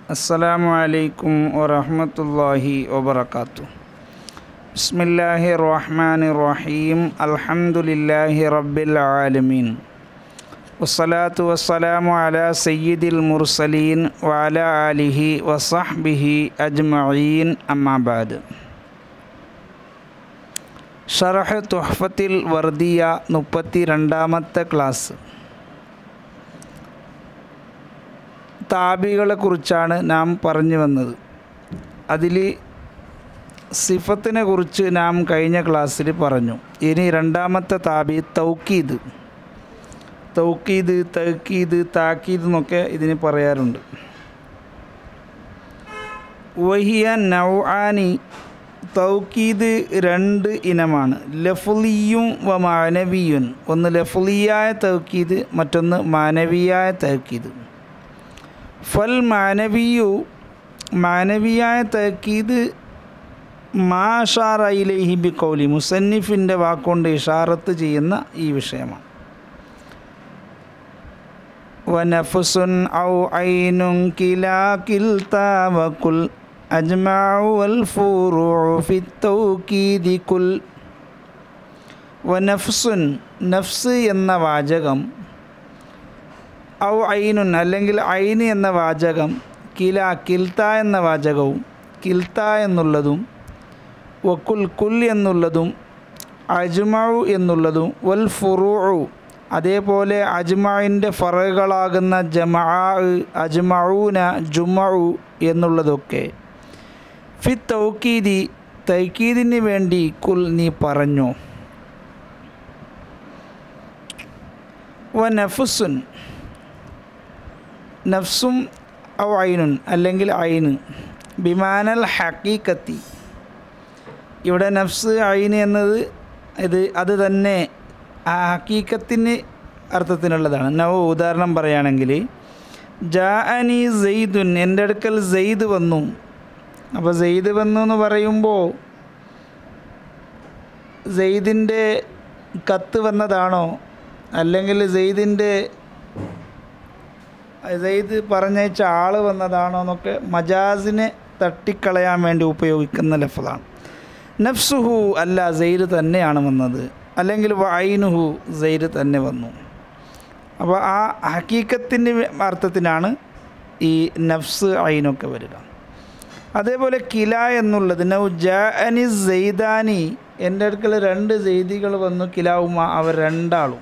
السلام عليكم ورحمة الله وبركاته بسم الله الرحمن الرحيم الحمد لله رب العالمين والصلاة والسلام على سيد المرسلين وعلى آله وصحبه أجمعين أما بعد ഷറഹ് തുഹഫത്തിൽ വർദിയ മുപ്പത്തി രണ്ടാമത്തെ ക്ലാസ് താബികളെ കുറിച്ചാണ് നാം പറഞ്ഞു വന്നത് അതിൽ സിഫത്തിനെ കുറിച്ച് നാം കഴിഞ്ഞ ക്ലാസ്സിൽ പറഞ്ഞു ഇനി രണ്ടാമത്തെ താബി തൗക്കീദ് തൗക്കീദ് തൗക്കീദ് താക്കീദ് എന്നൊക്കെ ഇതിന് പറയാറുണ്ട് വഹിയ നൗആനി തൗക്കീദ് രണ്ട് ഇനമാണ് ലഫുലിയും വ മാനവിയുൻ ഒന്ന് ലഫുലിയായ തൗക്കീദ് മറ്റൊന്ന് മാനവിയായ തൗക്കീദ് ഫൽ മാനവിയു മാനവിയായ തൗക്കീദ് മാഷാറയിലേഹി ബി കൗലി മുസന്നിഫിൻ്റെ വാക്കുകൊണ്ട് ഇഷാറത്ത് ചെയ്യുന്ന ഈ വിഷയമാണ് വനഫുസുൻ ഔ ഐനുൻ കിലാ കിൽതാ വകുൽ أجمع والفروع في التوكيد كل വനഫ്സുൻ നഫ്സ് എന്ന വാചകം ഔ ഐനുൻ അല്ലെങ്കിൽ ഐന് എന്ന വാചകം കില കിൽത്ത എന്ന വാചകവും കിൽത്ത എന്നുള്ളതും വക്കുൽ കുൽ എന്നുള്ളതും അജ്മഉ എന്നുള്ളതും വൽ ഫുറൂ അതേപോലെ അജ്മഇൻ്റെ ഫറകളാകുന്ന ജമാ അജ്മഊന ജുമഉ എന്നുള്ളതൊക്കെ ഫി തൗക്കീദി തൈക്കീദിന് വേണ്ടി കുൽ നീ പറഞ്ഞു വ നഫുസുൻ നഫ്സും ഔ ഐനുൻ അല്ലെങ്കിൽ ഐന് ബിമാനൽ ഹക്കീക്കത്തി ഇവിടെ നഫ്സ് ഐന് എന്നത് ഇത് അത് തന്നെ ആ ഹക്കീക്കത്തിന് അർത്ഥത്തിനുള്ളതാണ് നവ ഉദാഹരണം പറയുകയാണെങ്കിൽ ജാ അനി സെയ്ദുൻ എൻ്റെ അടുക്കൽ സെയ്ദ് വന്നു അപ്പോൾ സെയ്ദ് വന്നു എന്ന് പറയുമ്പോൾ സെയ്ദിൻ്റെ കത്ത് വന്നതാണോ അല്ലെങ്കിൽ സെയ്ദിൻ്റെ സെയ്ദ് പറഞ്ഞയച്ച ആൾ വന്നതാണോ എന്നൊക്കെ മജാസിനെ തട്ടിക്കളയാൻ വേണ്ടി ഉപയോഗിക്കുന്ന ലഫതാണ് നഫ്സുഹു അല്ല സെയ്ദ് തന്നെയാണ് വന്നത് അല്ലെങ്കിൽ ഐനുഹു സെയ്ദ് തന്നെ വന്നു അപ്പോൾ ആ ഹക്കീക്കത്തിൻ്റെ അർത്ഥത്തിനാണ് ഈ നഫ്സ് ഐനൊക്കെ വരിക അതേപോലെ കില എന്നുള്ളത് നൗ ജാനി സെയ്ദാനി എൻ്റെ അടുക്കൽ രണ്ട് സെയ്ദികൾ വന്നു കിലാവുമ അവർ രണ്ടാളും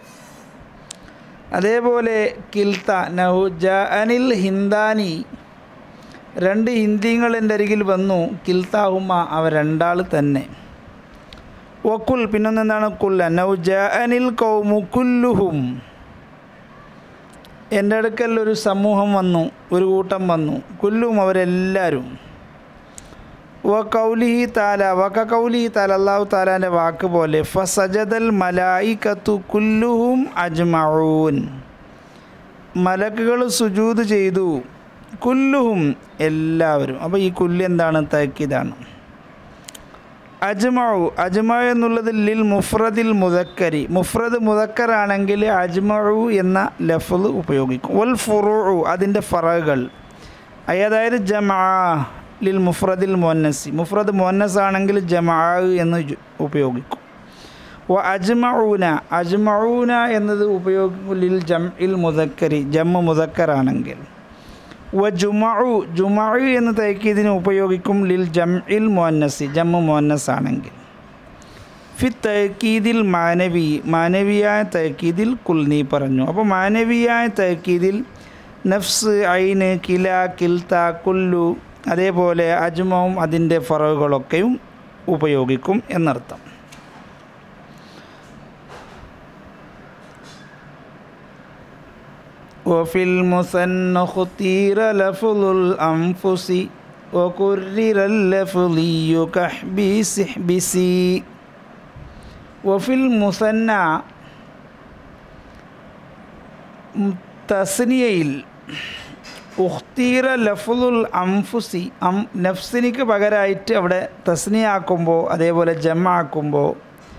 അതേപോലെ കിൽത്ത നൗ ജാനിൽ ഹിന്ദാനി രണ്ട് ഹിന്ദിങ്ങൾ എൻ്റെ അരികിൽ വന്നു കിൽത്താഹുമ അവർ രണ്ടാൾ തന്നെ വക്കുൽ പിന്നൊന്നെന്താണ് കുല്ല നൗ ജാനിൽ കൗമു കുല്ലുഹും എൻ്റെ അടുക്കൽ ഒരു സമൂഹം വന്നു ഒരു കൂട്ടം വന്നു കുല്ലും അവരെല്ലാവരും വ കൗലിഹി താല വക കൗലിഹി താല അള്ളാഹു താലാൻ്റെ വാക്ക് പോലെ ഫസജദൽ മലായിക്കത്തു കുല്ലുഹും അജ്മഊൻ മലക്കുകൾ സുജൂത് ചെയ്തു കുല്ലുഹും എല്ലാവരും അപ്പോൾ ഈ കുല്ല് എന്താണ് തക്കിതാണ് അജ്മഉ അജ്മഉ എന്നുള്ളത് ലിൽ മുഫ്രദിൽ മുദക്കരി മുഫ്രദ് മുദക്കറാണെങ്കിൽ അജ്മഉ എന്ന ലഫ്ല് ഉപയോഗിക്കും വൽ ഫുറു അതിൻ്റെ ഫറകൾ അതായത് ജമാ ലിൽ മുഫ്രദിൽ മുന്നസി മുഫ്രദ് മുന്നസ് ആണെങ്കിൽ ജമാ എന്ന് ഉപയോഗിക്കും വ അജ്മഊന അജ്മഊന എന്നത് ഉപയോഗിക്കും ലിൽ ജം ഇൽ മുദക്കരി ജമ്മ മുദക്കറാണെങ്കിൽ വ ജുമഉ ജുമഉ എന്ന് തൈക്കീദിന് ഉപയോഗിക്കും ലിൽ ജം ഇൽ മുന്നസി ജമ്മു മുന്നസ് ആണെങ്കിൽ ഫി തൈക്കീദിൽ മാനവി മാനവിയായ തൈക്കീദിൽ കുൽ നീ പറഞ്ഞു അപ്പോൾ മാനവിയായ തൈക്കീദിൽ നഫ്സ് ഐന് കില കിൽത്ത കുല്ലു അതേപോലെ അജ്മവും അതിൻ്റെ ഫറവുകളൊക്കെയും ഉപയോഗിക്കും എന്നർത്ഥം وفي المثنى اختير لفظ الأنفس وكرر اللفظي كحبيس احبسي وفي المثنى തസ്നിയയിൽ ഉഖ്തീറ ലഫുൽ അംഫുസി അം നഫ്സിനിക്ക് പകരമായിട്ട് അവിടെ തസ്നിയാക്കുമ്പോൾ അതേപോലെ ജമാക്കുമ്പോൾ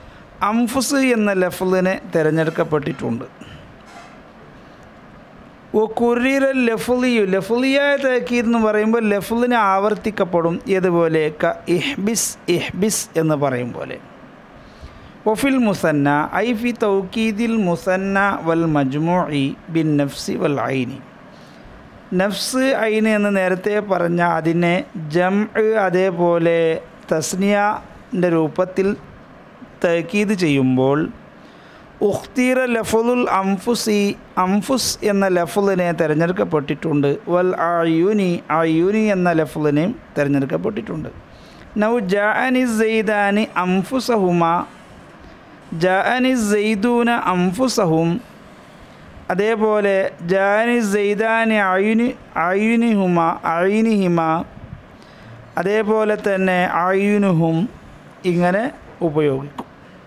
അംഫുസ് എന്ന ലഫുലിനെ തിരഞ്ഞെടുക്കപ്പെട്ടിട്ടുണ്ട് ഒ കുരീര ലഫുലിയു ലഫുലിയായ തക്കീദ് എന്ന് പറയുമ്പോൾ ലഫുലിനെ ആവർത്തിക്കപ്പെടും ഏതുപോലെ ക ഇഹ്ബിസ് ഇഹ്ബിസ് എന്ന് പറയും പോലെ ഒഫിൽ മുസന്ന ഐ ഫി തൗക്കീദിൽ മുസന്ന വൽ മജ്മുഇ ബിൻ നഫ്സി വൽ ഐനി നഫ്സ് ഐന് എന്ന് നേരത്തെ പറഞ്ഞ അതിനെ ജം അതേപോലെ തസ്നിയൻ്റെ രൂപത്തിൽ തക്കീത് ചെയ്യുമ്പോൾ ഉഖ്തീറ ലഫുലുൽ അംഫുസി അംഫുസ് എന്ന ലഫുലിനെ തിരഞ്ഞെടുക്കപ്പെട്ടിട്ടുണ്ട് വൽ അയുനി അയുനി എന്ന ലഫുലിനെയും തിരഞ്ഞെടുക്കപ്പെട്ടിട്ടുണ്ട് നൗ ജാഅനി സെയ്ദാനി അംഫുസഹുമ ജാഅനി സെയ്ദൂന അംഫുസഹും അതേപോലെ ജാനി സെയ്ദാനി അയുനി അയുനിഹുമ അയുനിഹിമ അതേപോലെ തന്നെ അയുനുഹും ഇങ്ങനെ ഉപയോഗിക്കും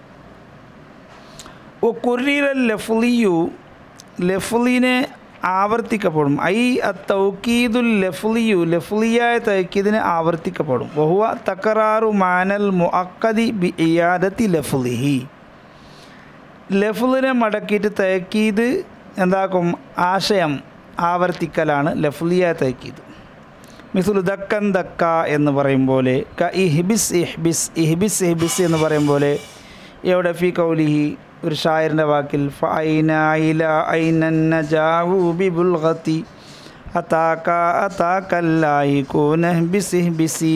ഒ കുരീറ ലഫ്ലിയു ലഫ്ലിനെ ആവർത്തിക്കപ്പെടും ഐ തൗക്കീദുൽ ലഫ്ലിയു ലഫ്ലിയായ തൗക്കീദിനെ ആവർത്തിക്കപ്പെടും വഹുവ തക്കറാറു മാനൽ മുഅക്കദി ബി ഇയാദത്തി ലഫ്ലിഹി ലഫ്ലിനെ മടക്കിയിട്ട് തൗക്കീദ് എന്താക്കും ആശയം ആവർത്തിക്കലാണ് ലഫ്ലിയായ തൗക്കീദ് മിസുൽ ദക്കൻ ദക്ക എന്ന് പറയും പോലെ ക ഇഹ്ബിസ് ഇഹ്ബിസ് ഇഹ്ബിസ് ഇഹ്ബിസ് എന്ന് പറയും പോലെ എവിടെ ഫി കൗലിഹി ഒരു ഷായറിൻ്റെ വാക്കിൽ ഫൈന ഐല ഐനന്ന ജാവു ബിബുൽഗത്തി അതാക്ക അതാക്കല്ലായി കൂന ബിസി ബിസി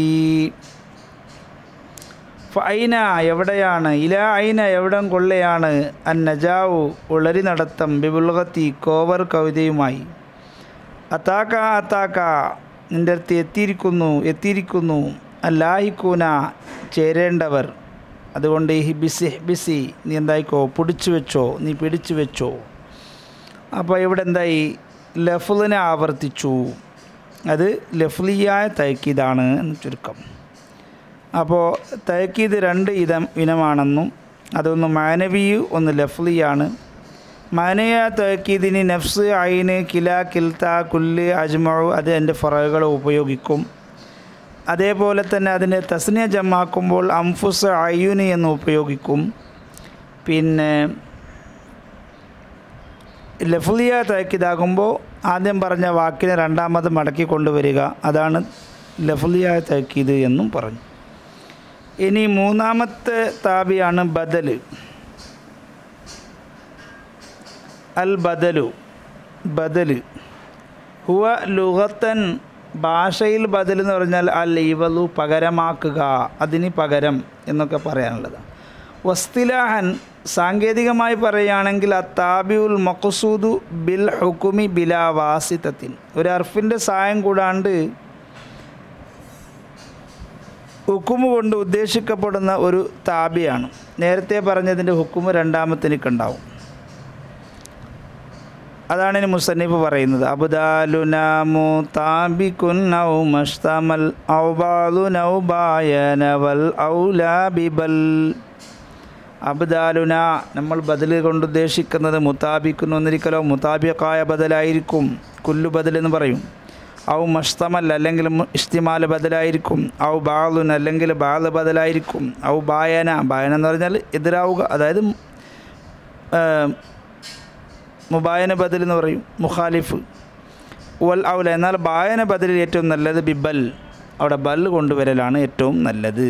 ഫൈന എവിടെയാണ് ഇല ഐന എവിടം കൊള്ളയാണ് അൻ നജാവു ഉളരി നടത്തം ബിബുൽഗത്തി കോവർ കവിതയുമായി അതാക്ക അതാക്ക നിൻ്റെ അടുത്ത് എത്തിയിരിക്കുന്നു എത്തിയിരിക്കുന്നു അല്ലാഹിക്കൂന ചേരേണ്ടവർ അതുകൊണ്ട് ഈ ബിസി ബിസി നീ എന്തായിക്കോ പിടിച്ചു വെച്ചോ നീ പിടിച്ചു വെച്ചോ അപ്പോൾ ഇവിടെ എന്തായി ലഫ്ലിനെ ആവർത്തിച്ചു അത് ലഫ്ലിയായ തൈക്കീദാണ് എന്ന് ചുരുക്കം അപ്പോൾ തൈക്കീദ് രണ്ട് ഇതം ഇനമാണെന്നും അതൊന്ന് മാനവിയു ഒന്ന് ലഫ്ലിയാണ് മാനയ തൈക്കീദിന് നഫ്സ് ഐന് കില കിൽത്ത കുല്ല് അജ്മു അത് എൻ്റെ ഫറകൾ ഉപയോഗിക്കും അതേപോലെ തന്നെ അതിനെ തസ്നിയ ജമാക്കുമ്പോൾ അംഫുസ് അയ്യുനി എന്ന് ഉപയോഗിക്കും പിന്നെ ലഫ്ലിയ തൈക്കിതാകുമ്പോൾ ആദ്യം പറഞ്ഞ വാക്കിനെ രണ്ടാമത് മടക്കി കൊണ്ടുവരിക അതാണ് ലഫ്ലിയ തൈക്കീത് എന്നും പറഞ്ഞു ഇനി മൂന്നാമത്തെ താബിയാണ് ബദൽ അൽ ബദലു ബദൽ ഹുവ ലുഗത്തൻ ഭാഷയിൽ ബദൽ എന്ന് പറഞ്ഞാൽ അൽ ഇവലു പകരമാക്കുക അതിന് പകരം എന്നൊക്കെ പറയാനുള്ളതാണ് വസ്തിലാഹൻ സാങ്കേതികമായി പറയുകയാണെങ്കിൽ അത്താബിയുൽ മഖസൂദു ബിൽ ഹുക്കുമി ബിലാ വാസിത്തത്തിൻ ഒരു അർഫിൻ്റെ സഹായം കൂടാണ്ട് ഹുക്കുമ് കൊണ്ട് ഉദ്ദേശിക്കപ്പെടുന്ന ഒരു താബിയാണ് നേരത്തെ പറഞ്ഞതിൻ്റെ ഹുക്കുമ് രണ്ടാമത്തിനിക്കുണ്ടാവും അതാണ് ഇനി മുസന്നിഫ് പറയുന്നത് അബുദാലുനാമു താബിക്കുൻ ഔ മഷ്തമൽ ഔബാലു നൗബായന വൽ ഔലാബിബൽ അബ്ദാലുന നമ്മൾ ബദൽ കൊണ്ട് ഉദ്ദേശിക്കുന്നത് മുത്താബിക്കുന്നു എന്നിരിക്കലോ മുത്താബിക്കായ ബദലായിരിക്കും കുല്ലു ബദൽ എന്ന് പറയും ഔ മഷ്തമൽ അല്ലെങ്കിൽ ഇഷ്തിമാൽ ബദലായിരിക്കും ഔ ബാലുൻ അല്ലെങ്കിൽ ബാല് ബദലായിരിക്കും ഔ ബായന ബായന എന്ന് പറഞ്ഞാൽ എതിരാവുക അതായത് മുബായന ബദൽ എന്ന് പറയും മുഖാലിഫ് വൽ ഔല എന്നാൽ ബായന ബദലിൽ ഏറ്റവും നല്ലത് ബിബൽ അവിടെ ബൽ കൊണ്ടുവരലാണ് ഏറ്റവും നല്ലത്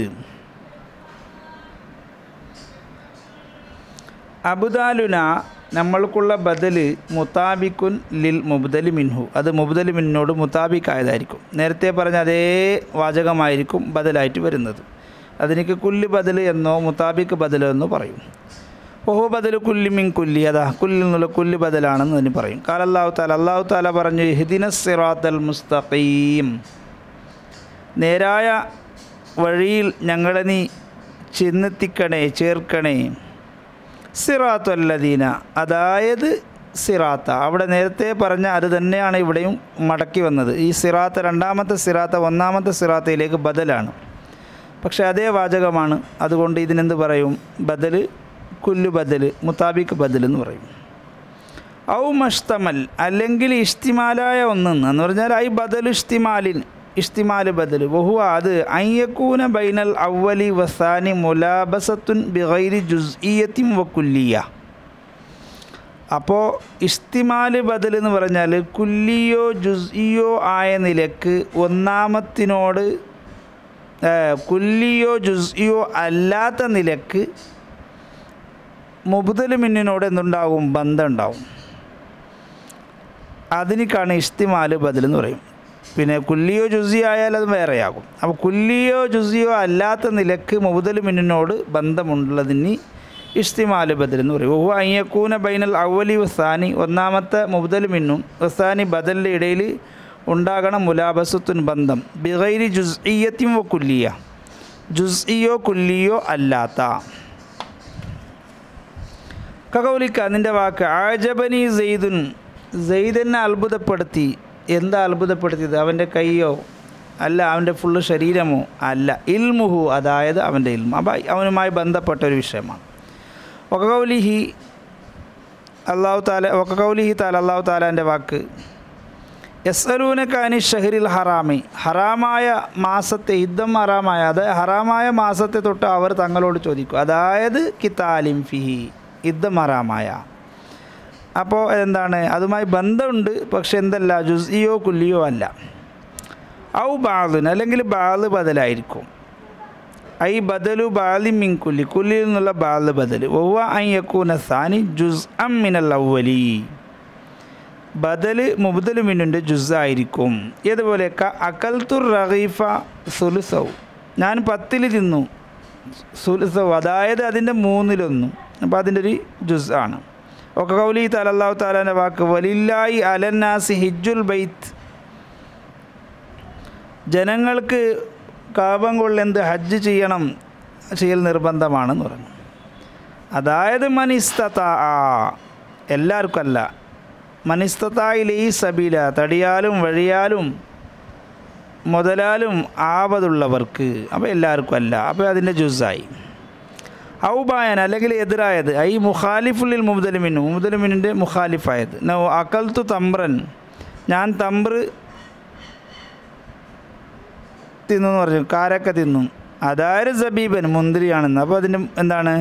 അബുദാലുന നമ്മൾക്കുള്ള ബദൽ മുത്താബിക്കുൻ ലിൽ മുബ്ദലി മിൻഹു അത് മുബ്ദലി മിന്നോട് മുത്താബിക്കായതായിരിക്കും നേരത്തെ പറഞ്ഞ അതേ വാചകമായിരിക്കും ബദലായിട്ട് വരുന്നത് അതിനേക്ക് കുല്ലി ബദൽ എന്നോ മുത്താബിക്ക് ബദൽ എന്നോ പറയും ഓഹോ ബദൽ കുല്ലി മിൻ കുല്ലി അതാ കുല്ലിൽ നിന്നുള്ള കുല്ലി ബദലാണെന്ന് അതിന് പറയും കാല അള്ളാഹു താല അള്ളാഹു താല പറഞ്ഞു ഹിദിന സിറാത്തൽ മുസ്തഖീം നേരായ വഴിയിൽ ഞങ്ങളെ നീ ചെന്നെത്തിക്കണേ ചേർക്കണേ സിറാത്തല്ലദീന അതായത് സിറാത്ത അവിടെ നേരത്തെ പറഞ്ഞ അത് തന്നെയാണ് ഇവിടെയും മടക്കി വന്നത് ഈ സിറാത്ത രണ്ടാമത്തെ സിറാത്ത ഒന്നാമത്തെ സിറാത്തയിലേക്ക് ബദലാണ് പക്ഷേ അതേ വാചകമാണ് അതുകൊണ്ട് ഇതിനെന്ത് പറയും ബദൽ കുല്ലു ബദൽ മുത്താബിക്ക് ബദൽ എന്ന് പറയും ഔ മഷ്തമൽ അല്ലെങ്കിൽ ഇഷ്തിമാലായ ഒന്നെന്ന് എന്ന് പറഞ്ഞാൽ ഐ ബദൽ ഇഷ്തിമാലിൻ ഇഷ്തിമാൽ ബദൽ വഹു അത് അയ്യക്കൂന ബൈനൽ അവലി വസാനി മുലാബസത്തുൻ ബിഗൈരി ജുസ്ഇയത്തിൻ വക്കുല്ലിയ അപ്പോൾ ഇസ്തിമാല് ബദൽ എന്ന് പറഞ്ഞാൽ കുല്ലിയോ ജുസിയോ ആയ നിലക്ക് ഒന്നാമത്തിനോട് ഏ, കുല്ലിയോ ജുസിയോ അല്ലാത്ത നിലക്ക് മുബുദൽ മിന്നിനോട് എന്തുണ്ടാവും ബന്ധം ഉണ്ടാവും അതിനേക്കാണ് ഇസ്തിമാല് ബദൽ എന്ന് പറയും പിന്നെ കുല്ലിയോ ജുസിയോ ആയാൽ അത് വേറെയാകും അപ്പോൾ കുല്ലിയോ ജുസിയോ അല്ലാത്ത നിലക്ക് മുബുദൽ മിന്നിനോട് ബന്ധമുള്ളതിന് ഇസ്തിമാല് ബദൽ എന്ന് പറയും ഓഹു അയ്യക്കൂന ബൈനൽ അവലി വസാനി ഒന്നാമത്തെ മുബുദൽ മിന്നും വസാനി ബദലിൻ്റെ ഇടയിൽ ഉണ്ടാകണം മുലാബസത്തുൻ ബന്ധം ബിഗൈരി ജുസ്ഇയത്തിൻ വ കുല്ലിയ ജുസ്ഇയോ കുല്ലിയോ അല്ലാത്ത കകൗലിക്ക നിൻ്റെ വാക്ക് ആജബനി സെയ്ദുൻ സെയ്ദനെ അത്ഭുതപ്പെടുത്തി എന്താ അത്ഭുതപ്പെടുത്തിയത് അവൻ്റെ കൈയോ അല്ല അവൻ്റെ ഫുള്ള് ശരീരമോ അല്ല ഇൽമുഹു അതായത് അവൻ്റെ ഇൽമു അപ്പം അവനുമായി ബന്ധപ്പെട്ട ഒരു വിഷയമാണ് ഒക്കകൗലിഹി അള്ളാഹു താല ഒക്കകൗലിഹി താല അള്ളാഹു താലാൻ്റെ വാക്ക് യസ്അലൂനക്കാനി ഷഹരിൽ ഹറാമി ഹറാമായ മാസത്തെ യുദ്ധം ഹറാമായ അതായത് ഹറാമായ മാസത്തെ തൊട്ട് അവർ തങ്ങളോട് ചോദിക്കും അതായത് കിതാലിം ഫിഹി യുദ്ധം ഹറാമായ അപ്പോൾ എന്താണ് അതുമായി ബന്ധമുണ്ട് പക്ഷെ എന്തല്ല ജുസിയോ കുല്ലിയോ അല്ല ഔ ബാലിന് അല്ലെങ്കിൽ ബാല് ബദലായിരിക്കും ഐ ബദലു ബാലി മിൻ കുല്ലി കുല്ലിയിൽ നിന്നുള്ള ബാല് ബദൽ ഒവ്വ ഐ യക്കൂന സാനി ജുസ് അം മിനൽ അവലി ബദൽ മുബദൽ മിനുൻ്റെ ജുസായിരിക്കും ഏതുപോലെ ക അക്കൽത്തുർ റഹീഫ സുലുസൗ ഞാൻ പത്തിൽ തിന്നു സുലുസൗ അതായത് അതിൻ്റെ മൂന്നിലൊന്നും അപ്പോൾ അതിൻ്റെ ഒരു ജുസ് ആണ് ഒക്കെ കൗലി തലല്ലാഹു താലാൻ്റെ വാക്ക് വലില്ലായി അലന്നാസി ഹിജുൽ ബൈത്ത് ജനങ്ങൾക്ക് കാപം കൊള്ളെന്ത് ഹജ്ജ് ചെയ്യണം ചെയ്യൽ നിർബന്ധമാണെന്ന് പറഞ്ഞു അതായത് മനിസ്തത എല്ലാവർക്കും അല്ല മനിസ്തതായിൽ ഈ സബീല തടിയാലും വഴിയാലും മുതലാലും ആപതുള്ളവർക്ക് അപ്പോൾ എല്ലാവർക്കും അല്ല അപ്പോൾ അതിൻ്റെ ജുസായി ഔബായൻ അല്ലെങ്കിൽ എതിരായത് ഐ മുഖാലിഫുള്ളിൽ മുബദലുമിനു മുബദലുമിനിൻ്റെ മുഖാലിഫായത് നോ അക്കൽത്തു തമ്പ്രൻ ഞാൻ തമ്പ്ര് തിന്നു എന്ന് പറഞ്ഞു കാരക്ക തിന്നു അതായത് സബീബൻ മുന്തിരിയാണെന്ന് അപ്പോൾ അതിൻ്റെ എന്താണ്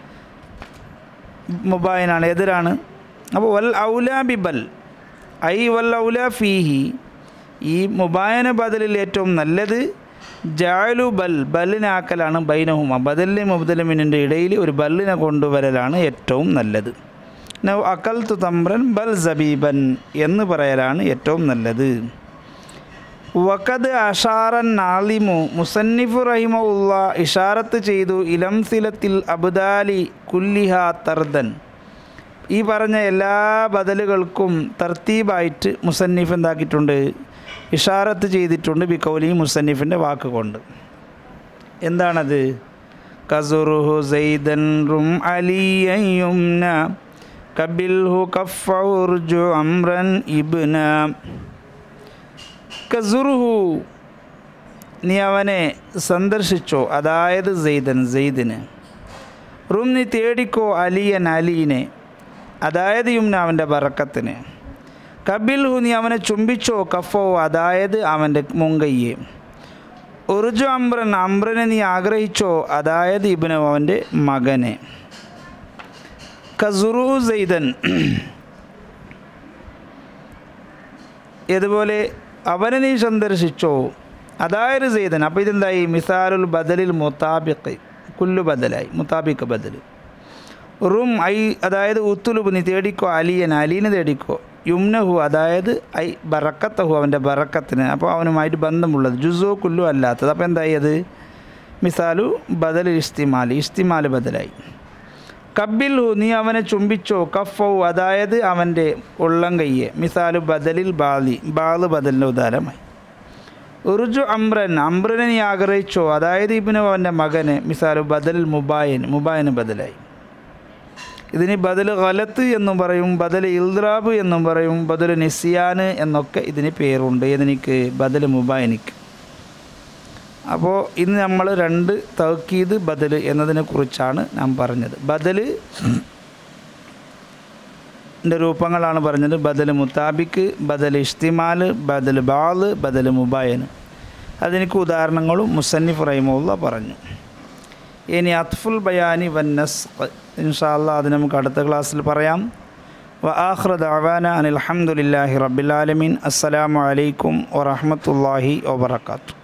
മുബായനാണ് എതിരാണ് അപ്പോൾ വൽ ഔല ബിബൽ ഐ വൽ ഔല ഫീഹി ഈ മുബായന ബദലിൽ ഏറ്റവും നല്ലത് ജാലു ബൽ ബല്ലിനാക്കലാണ് ബൈനഹുമ ബദലിനെ മുബദലമിനിൻ്റെ ഇടയിൽ ഒരു ബല്ലിനെ കൊണ്ടുവരലാണ് ഏറ്റവും നല്ലത് നൗ അക്കൽത്തു തമ്രൻ ബൽ സബീബൻ എന്ന് പറയലാണ് ഏറ്റവും നല്ലത് വക്കത് അഷാറൻ നാലിമു മുസന്നിഫു റഹിമുള്ള ഇഷാറത്ത് ചെയ്തു ഇലംസിലത്തിൽ അബുദാലി കുല്ലിഹ തർദൻ ഈ പറഞ്ഞ എല്ലാ ബദലുകൾക്കും തർത്തീബായിട്ട് മുസന്നിഫ് എന്താക്കിയിട്ടുണ്ട് ഇഷാറത്ത് ചെയ്തിട്ടുണ്ട് ബിക്കൗലി മുസന്നിഫിൻ്റെ വാക്ക് കൊണ്ട് എന്താണത് കസുറുഹു സൈദൻ റും അലിയുംന കബിൽഹു കഫുർജു അമ്രൻ ഇബ്ന കസുറുഹു നീ അവനെ സന്ദർശിച്ചോ അതായത് സെയ്ദൻ സെയ്ദിന് റും നീ തേടിക്കോ അലിയൻ അലീനെ അതായത് യുംന അവൻ്റെ ബറക്കത്തിന് കബിൽഹു നീ അവനെ ചുംബിച്ചോ കഫോ അതായത് അവൻ്റെ മുങ്കയ്യെ ഉറുജു അമ്രൻ അമ്രനെ നീ ആഗ്രഹിച്ചോ അതായത് ഇബിനു അവൻ്റെ മകനെ കസുറു സെയ്ദൻ ഇതുപോലെ അവനെ നീ സന്ദർശിച്ചോ അതായത് സെയ്ദൻ അപ്പോൾ ഇതെന്തായി മിസാലുൽ ബദലിൽ മുത്താബിക്ക് കുല്ലു ബദലായി മുത്താബിക്ക് ബദൽ റും ഐ അതായത് ഉത്തുലുബ് നീ തേടിക്കോ അലിയൻ അലീനെ തേടിക്കോ യുംനഹു അതായത് ഐ ബറക്കത്തഹു അവൻ്റെ ബറക്കത്തിന് അപ്പോൾ അവനുമായിട്ട് ബന്ധമുള്ളത് ജുസോ കുല്ലു അല്ലാത്തത് അപ്പോൾ എന്തായി അത് മിസാലു ബദൽ ഇസ്തിമാൽ ഇസ്തിമാൽ ബദലായി കബിൽഹു നീ അവനെ ചുംബിച്ചോ കഫൗ അതായത് അവൻ്റെ ഉള്ളം കയ്യെ മിസാലു ബദലിൽ ബാലി ബാല് ബദലിൻ്റെ ഉദാഹരണമായി ഉറുജു അമ്രൻ അമ്രനെ നീ ആഗ്രഹിച്ചോ അതായത് ഇബിനു അവൻ്റെ മകന് മിസാലു ബദൽ മുബായൻ മുബായന് ബദലായി ഇതിന് ബദൽ ഖലത്ത് എന്നും പറയും ബദൽ ഇൽദ്രാബ് എന്നും പറയും ബദൽ നിസിയാന് എന്നൊക്കെ ഇതിന് പേരുണ്ട് ഇതിനിക്ക് ബദൽ മുബായനിക്ക് അപ്പോൾ ഇന്ന് നമ്മൾ രണ്ട് തൗക്കീദ് ബദൽ എന്നതിനെ കുറിച്ചാണ് നാം പറഞ്ഞത് ബദൽ ൻ്റെ രൂപങ്ങളാണ് പറഞ്ഞത് ബദൽ മുത്താബിക്ക് ബദൽ ഇഷ്തിമാൽ ബദൽ ബാല് ബദൽ മുബായന് അതിനൊക്കെ ഉദാഹരണങ്ങളും മുസന്നിഫ് റഹിമുള്ള പറഞ്ഞു ഇനി അത്ഫുൽ ബയാനി വന്നസ് ഇൻഷാല്ല അത് നമുക്ക് അടുത്ത ക്ലാസ്സിൽ പറയാം وآخر دعوانا أن الحمد لله رب العالمين السلام عليكم ورحمة الله وبركاته